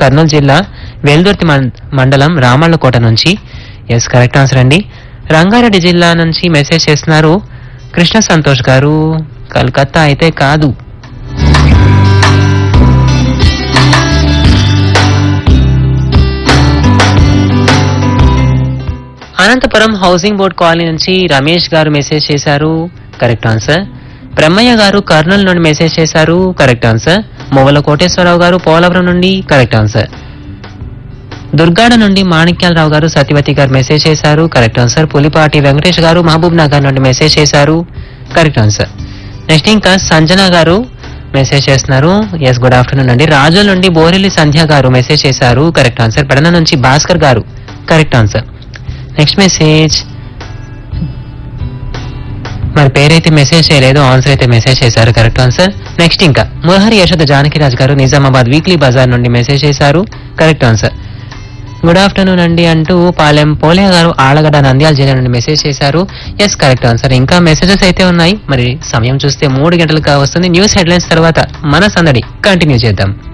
కర్నూలు జిల్లా వెల్దుర్తి మం- మండలం రామళ్ళకోట నుంచి ఎస్ కరెక్ట్ ఆన్సర్ అండి రంగారెడ్డి జిల్లా నుంచి మెసేజ్ చేస్తున్నారు కృష్ణ సంతోష్ గారు కలకత్తా అయితే కాదు అనంతపురం హౌసింగ్ బోర్డ్ కాలనీ నుంచి రమేష్ గారు మెసేజ్ చేశారు కరెక్ట్ ఆన్సర్ బ్రహ్మయ్య గారు కర్నూలు నుండి మెసేజ్ చేశారు కరెక్ట్ ఆన్సర్ మొవల కోటేశ్వరరావు గారు పోలవరం నుండి కరెక్ట్ ఆన్సర్ దుర్గాడ నుండి మాణిక్యాలరావు గారు సత్యవతి గారు మెసేజ్ చేశారు కరెక్ట్ ఆన్సర్ పులిపాటి వెంకటేష్ గారు మహబూబ్ నగర్ నుండి మెసేజ్ చేశారు కరెక్ట్ ఆన్సర్ నెక్స్ట్ ఇంకా సంజన గారు మెసేజ్ చేస్తున్నారు ఎస్ గుడ్ ఆఫ్టర్నూన్ అండి రాజు నుండి బోరెల్లి సంధ్య గారు మెసేజ్ చేశారు కరెక్ట్ ఆన్సర్ పెడన నుంచి భాస్కర్ గారు కరెక్ట్ ఆన్సర్ నెక్స్ట్ మెసేజ్ మరి పేరైతే మెసేజ్ చేయలేదు ఆన్సర్ అయితే మెసేజ్ చేశారు కరెక్ట్ ఆన్సర్ నెక్స్ట్ ఇంకా మురహరి యశోద జానకిరాజ్ గారు నిజామాబాద్ వీక్లీ బజార్ నుండి మెసేజ్ చేశారు కరెక్ట్ ఆన్సర్ గుడ్ ఆఫ్టర్నూన్ అండి అంటూ పాలెం పోలే గారు ఆలగడ్డ నంద్యాల జిల్లా నుండి మెసేజ్ చేశారు ఎస్ కరెక్ట్ ఆన్సర్ ఇంకా మెసేజెస్ అయితే ఉన్నాయి మరి సమయం చూస్తే మూడు గంటలకు వస్తుంది న్యూస్ హెడ్లైన్స్ తర్వాత మన సందడి కంటిన్యూ చేద్దాం